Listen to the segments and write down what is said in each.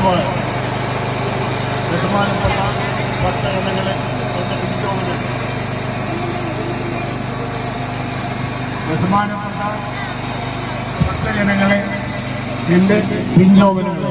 മുമ്പ് ബഹുമാനപ്പെട്ട ഭക്തജനങ്ങളെ എന്റെ പിടിച്ചോമന് ബഹുമാനപ്പെട്ട ഭക്തജനങ്ങളെ എന്റെ പിഞ്ചോമനുകളെ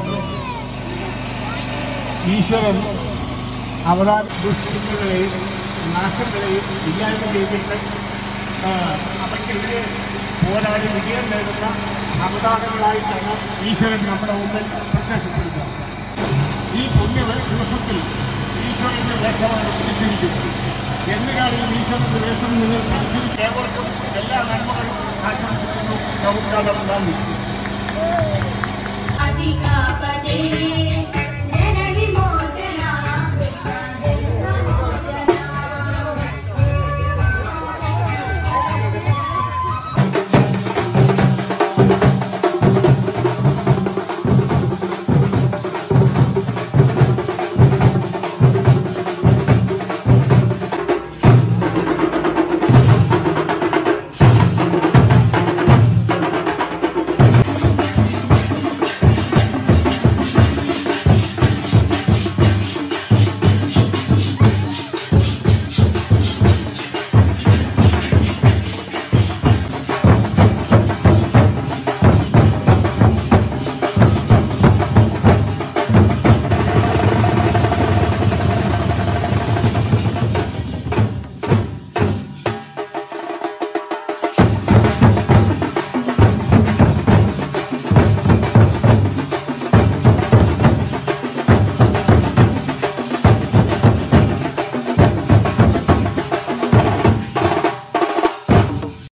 ഈശ്വരൻ അവതാര ദുഷ്കൃതികളെയും നാശങ്ങളെയും ഇല്ലായ്മ ചെയ്തിട്ട് ആ, അവയ്ക്കെതിരെ പോരാടി വിജയം നേടുന്ന അവതാരങ്ങളായിട്ടാണ് ഈശ്വരൻ നമ്മുടെ മുമ്പിൽ പ്രത്യക്ഷപ്പെടുക ഈ പുണ്യ ദിവസത്തിൽ ഈശ്വരന്റെ വേഷമാണ് പിടിച്ചിരിക്കുന്നത് എന്തിനാണ് ഈ ഈശ്വരന്റെ വേഷം നിങ്ങൾ പിടിച്ചിരിക്കുക ഏവർക്കും എല്ലാ നന്മകളും ആശംസിക്കുന്നു നമസ്കാരം നന്ദി अधिकापदे